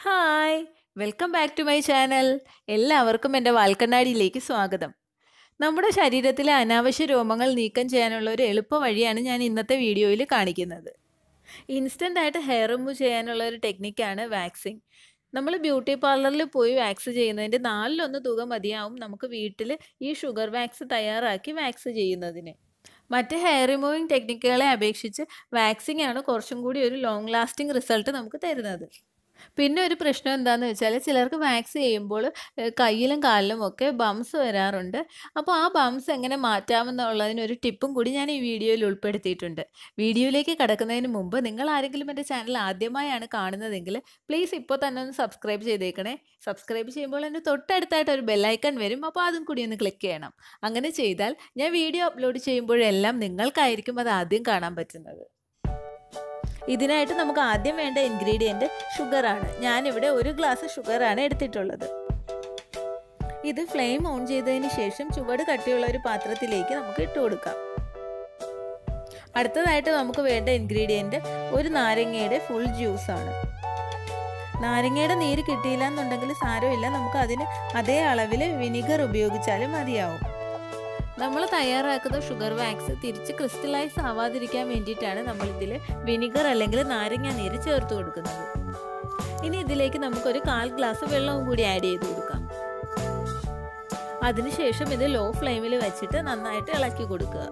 hi welcome back to my channel എല്ലാവർക്കും എൻ്റെ വാൽക്കണ്ണാടിയിലേക്ക് സ്വാഗതം നമ്മുടെ ശരീരത്തിലെ അനാവശ്യ രോമങ്ങൾ നീക്കം ചെയ്യാനുള്ള ഒരു എളുപ്പ വഴിയാണ് ഞാൻ ഇന്നത്തെ വീഡിയോയിൽ കാണിക്കുന്നത് ഇൻസ്റ്റൻ്റ് ആയിട്ട് ഹെയർ റിമൂവ് ചെയ്യാനുള്ള ഒരു ടെക്നിക്കാണ് വാക്സിങ് നമ്മൾ ബ്യൂട്ടി പാർലറിൽ പോയി വാക്സ് ചെയ്യുന്നതിൻ്റെ നാലിലൊന്ന് തുക മതിയാവും നമുക്ക് വീട്ടിൽ ഈ ഷുഗർ വാക്സ് തയ്യാറാക്കി വാക്സ് ചെയ്യുന്നതിന് മറ്റ് ഹെയർ റിമൂവിങ് ടെക്നിക്കുകളെ അപേക്ഷിച്ച് വാക്സിംഗ് ആണ് കുറച്ചും കൂടി ഒരു ലോങ് ലാസ്റ്റിംഗ് റിസൾട്ട് നമുക്ക് തരുന്നത് പിന്നെ ഒരു പ്രശ്നം എന്താണെന്ന് വെച്ചാൽ ചിലർക്ക് വാക്സ് ചെയ്യുമ്പോൾ ഏഹ്, കയ്യിലും കാലിലും ഒക്കെ ബംസ് വരാറുണ്ട് അപ്പോൾ ആ ബംസ് എങ്ങനെ മാറ്റാമെന്നുള്ളതിന് ഒരു ടിപ്പും കൂടി ഞാൻ ഈ വീഡിയോയിൽ ഉൾപ്പെടുത്തിയിട്ടുണ്ട് വീഡിയോയിലേക്ക് കടക്കുന്നതിന് മുമ്പ് നിങ്ങൾ ആരെങ്കിലും എൻ്റെ ചാനൽ ആദ്യമായാണ് കാണുന്നതെങ്കിൽ പ്ലീസ് ഇപ്പോൾ തന്നെ ഒന്ന് സബ്സ്ക്രൈബ് ചെയ്തേക്കണേ സബ്സ്ക്രൈബ് ചെയ്യുമ്പോൾ എൻ്റെ തൊട്ടടുത്തായിട്ട് ഒരു ബെല്ലൈക്കൺ വരും അപ്പോൾ അതും കൂടി ഒന്ന് ക്ലിക്ക് ചെയ്യണം അങ്ങനെ ചെയ്താൽ ഞാൻ വീഡിയോ അപ്ലോഡ് ചെയ്യുമ്പോഴെല്ലാം നിങ്ങൾക്കായിരിക്കും അത് ആദ്യം കാണാൻ പറ്റുന്നത് ഇതിനായിട്ട് നമുക്ക് ആദ്യം വേണ്ട ഇൻഗ്രീഡിയൻറ്റ് ഷുഗറാണ് ഞാനിവിടെ ഒരു ഗ്ലാസ് ഷുഗറാണ് എടുത്തിട്ടുള്ളത് ഇത് ഫ്ലെയിം ഓൺ ചെയ്തതിന് ശേഷം ചുവട് കട്ടിയുള്ള ഒരു പാത്രത്തിലേക്ക് നമുക്ക് ഇട്ട് കൊടുക്കാം അടുത്തതായിട്ട് നമുക്ക് വേണ്ട ഇൻഗ്രീഡിയൻറ്റ് ഒരു നാരങ്ങയുടെ ഫുൾ ജ്യൂസാണ് നാരങ്ങയുടെ നീര് കിട്ടിയില്ല എന്നുണ്ടെങ്കിൽ സാരമില്ല നമുക്ക് അതിന് അതേ അളവിൽ വിനിഗർ ഉപയോഗിച്ചാലും മതിയാവും നമ്മൾ തയ്യാറാക്കുന്ന ഷുഗർ വാക്സ് തിരിച്ച് ക്രിസ്റ്റലൈസ് ആവാതിരിക്കാൻ വേണ്ടിയിട്ടാണ് നമ്മൾ ഇതിൽ വിനിഗർ അല്ലെങ്കിൽ നാരങ്ങ നീര് ചേർത്ത് കൊടുക്കുന്നത് ഇനി ഇതിലേക്ക് നമുക്കൊരു കാൽ ഗ്ലാസ് വെള്ളവും കൂടി ആഡ് ചെയ്ത് കൊടുക്കാം അതിനുശേഷം ഇത് ലോ ഫ്ലെയിമിൽ വെച്ചിട്ട് നന്നായിട്ട് ഇളക്കി കൊടുക്കുക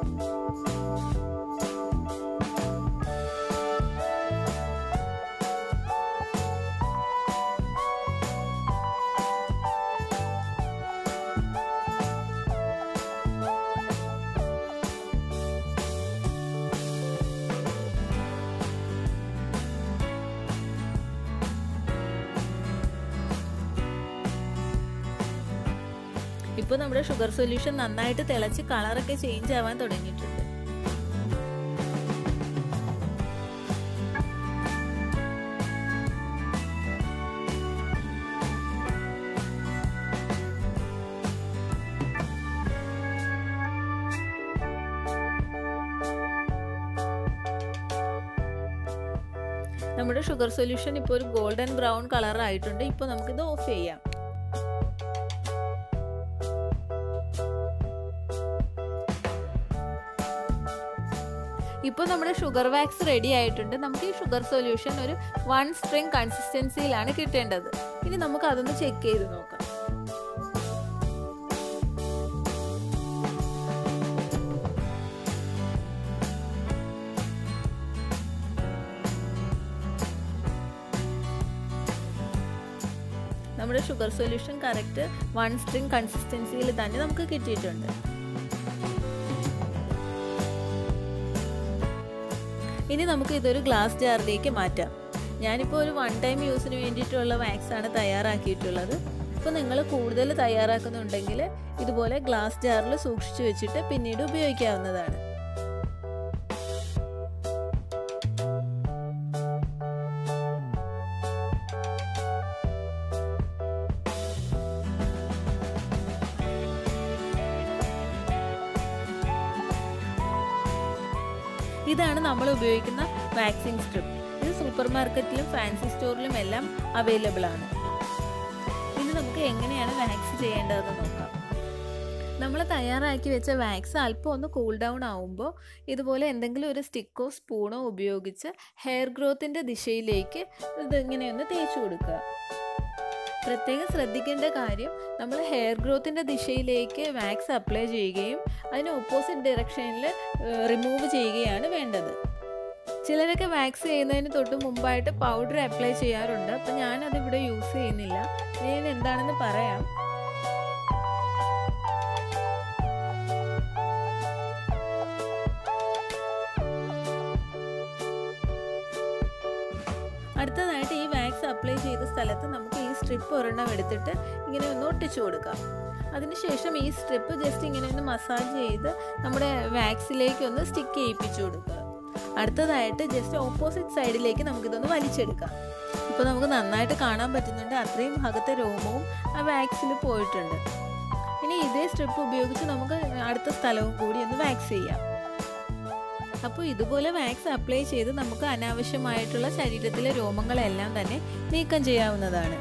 ഇപ്പോൾ നമ്മുടെ ഷുഗർ സൊല്യൂഷൻ നന്നായിട്ട് തിളച്ച് കളറൊക്കെ ചേഞ്ച് ആവാൻ തുടങ്ങിയിട്ടുണ്ട് നമ്മുടെ ഷുഗർ സൊല്യൂഷൻ ഇപ്പോൾ ഒരു ഗോൾഡൻ ബ്രൗൺ കളർ ആയിട്ടുണ്ട് ഇപ്പോൾ നമുക്കിത് ഓഫ് ചെയ്യാം ഇപ്പോൾ നമ്മുടെ ഷുഗർ വാക്സ് റെഡി ആയിട്ടുണ്ട് നമുക്ക് ഈ ഷുഗർ സൊല്യൂഷൻ ഒരു വൺ സ്ട്രിങ് കൺസിസ്റ്റൻസിയിലാണ് കിട്ടേണ്ടത് ഇനി നമുക്ക് അതൊന്ന് ചെക്ക് ചെയ്ത് നോക്കാം നമ്മുടെ sugar solution correct one string കൺസിസ്റ്റൻസിയിൽ തന്നെ നമുക്ക് കിട്ടിയിട്ടുണ്ട് ഇനി നമുക്ക് ഇതൊരു ഗ്ലാസ് ജാറിലേക്ക് മാറ്റാം ഞാനിപ്പോൾ ഒരു വൺ ടൈം യൂസിന് വേണ്ടിയിട്ടുള്ള വാക്സ് ആണ് തയ്യാറാക്കിയിട്ടുള്ളത് അപ്പോൾ നിങ്ങൾ കൂടുതൽ തയ്യാറാക്കുന്നുണ്ടെങ്കിൽ ഇതുപോലെ ഗ്ലാസ് ജാറിൽ സൂക്ഷിച്ചു വെച്ചിട്ട് പിന്നീട് ഉപയോഗിക്കാവുന്നതാണ് ഇതാണ് നമ്മൾ ഉപയോഗിക്കുന്ന വാക്സിൻ സ്ട്രിപ്പ് ഇത് സൂപ്പർ മാർക്കറ്റിലും ഫാൻസി സ്റ്റോറിലും എല്ലാം അവൈലബിൾ ആണ് ഇനി നമുക്ക് എങ്ങനെയാണ് വാക്സ് ചെയ്യേണ്ടതെന്ന് നോക്കാം നമ്മൾ തയ്യാറാക്കി വെച്ച വാക്സ് അല്പം ഒന്ന് കൂൾ ഡൗൺ ആവുമ്പോൾ ഇതുപോലെ എന്തെങ്കിലും ഒരു സ്റ്റിക്കോ സ്പൂണോ ഉപയോഗിച്ച് ഹെയർ ഗ്രോത്തിൻ്റെ ദിശയിലേക്ക് ഇതിങ്ങനെ ഒന്ന് തേച്ച് കൊടുക്കുക പ്രത്യേകം ശ്രദ്ധിക്കേണ്ട കാര്യം നമ്മൾ ഹെയർ ഗ്രോത്തിൻ്റെ ദിശയിലേക്ക് വാക്സ് അപ്ലൈ ചെയ്യുകയും അതിന് ഓപ്പോസിറ്റ് ഡയറക്ഷനിൽ റിമൂവ് ചെയ്യുകയാണ് വേണ്ടത് ചിലരൊക്കെ വാക്സ് ചെയ്യുന്നതിന് തൊട്ട് മുമ്പായിട്ട് പൗഡർ അപ്ലൈ ചെയ്യാറുണ്ട് അപ്പം ഞാനതിവിടെ യൂസ് ചെയ്യുന്നില്ല ഞാൻ എന്താണെന്ന് പറയാം അടുത്തതായിട്ട് ഈ വാക്സ് അപ്ലൈ ചെയ്ത സ്ഥലത്ത് നമുക്ക് ഈ സ്ട്രിപ്പ് ഒരെണ്ണം എടുത്തിട്ട് ഇങ്ങനെ ഒന്ന് ഒട്ടിച്ചു കൊടുക്കാം അതിനുശേഷം ഈ സ്ട്രിപ്പ് ജസ്റ്റ് ഇങ്ങനെ ഒന്ന് മസാജ് ചെയ്ത് നമ്മുടെ വാക്സിലേക്ക് ഒന്ന് സ്റ്റിക്ക് ചെയ്യിപ്പിച്ചു കൊടുക്കുക അടുത്തതായിട്ട് ജസ്റ്റ് ഓപ്പോസിറ്റ് സൈഡിലേക്ക് നമുക്കിതൊന്ന് വലിച്ചെടുക്കാം ഇപ്പോൾ നമുക്ക് നന്നായിട്ട് കാണാൻ പറ്റുന്നുണ്ട് അത്രയും ഭാഗത്തെ രോമവും ആ വാക്സിൽ പോയിട്ടുണ്ട് ഇനി ഇതേ സ്ട്രിപ്പ് ഉപയോഗിച്ച് നമുക്ക് അടുത്ത സ്ഥലവും കൂടി ഒന്ന് വാക്സ് ചെയ്യാം അപ്പോൾ ഇതുപോലെ വാക്സ് അപ്ലൈ ചെയ്ത് നമുക്ക് അനാവശ്യമായിട്ടുള്ള ശരീരത്തിലെ രോമങ്ങളെല്ലാം തന്നെ നീക്കം ചെയ്യാവുന്നതാണ്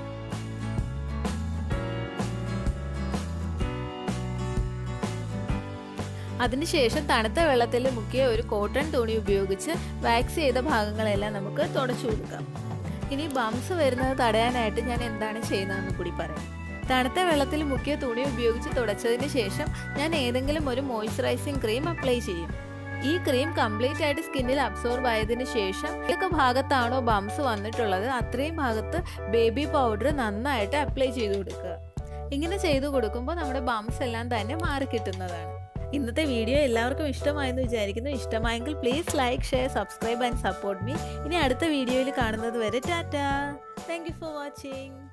അതിനുശേഷം തണുത്ത വെള്ളത്തിൽ മുക്കിയ ഒരു കോട്ടൺ തുണി ഉപയോഗിച്ച് വാക്സ് ചെയ്ത ഭാഗങ്ങളെല്ലാം നമുക്ക് തുടച്ചു കൊടുക്കാം ഇനി ബംസ് വരുന്നത് തടയാനായിട്ട് ഞാൻ എന്താണ് ചെയ്യുന്നതെന്ന് കൂടി പറയാം തണുത്ത വെള്ളത്തിൽ മുക്കിയ തുണി ഉപയോഗിച്ച് തുടച്ചതിന് ശേഷം ഞാൻ ഏതെങ്കിലും ഒരു മോയ്സ്ചറൈസിങ് ക്രീം അപ്ലൈ ചെയ്യും ഈ ക്രീം കംപ്ലീറ്റ് ആയിട്ട് സ്കിന്നിൽ അബ്സോർബ് ആയതിനു ശേഷം ഏതൊക്കെ ഭാഗത്താണോ ബംസ് വന്നിട്ടുള്ളത് അത്രയും ഭാഗത്ത് ബേബി പൗഡർ നന്നായിട്ട് അപ്ലൈ ചെയ്ത് കൊടുക്കുക ഇങ്ങനെ ചെയ്തു കൊടുക്കുമ്പോൾ നമ്മുടെ ബംസ് എല്ലാം തന്നെ മാറിക്കിട്ടുന്നതാണ് ഇന്നത്തെ വീഡിയോ എല്ലാവർക്കും ഇഷ്ടമായെന്ന് വിചാരിക്കുന്നു ഇഷ്ടമായെങ്കിൽ please like share subscribe and support me ഇനി അടുത്ത വീഡിയോയിൽ കാണുന്നത് വരെ tata thank you for watching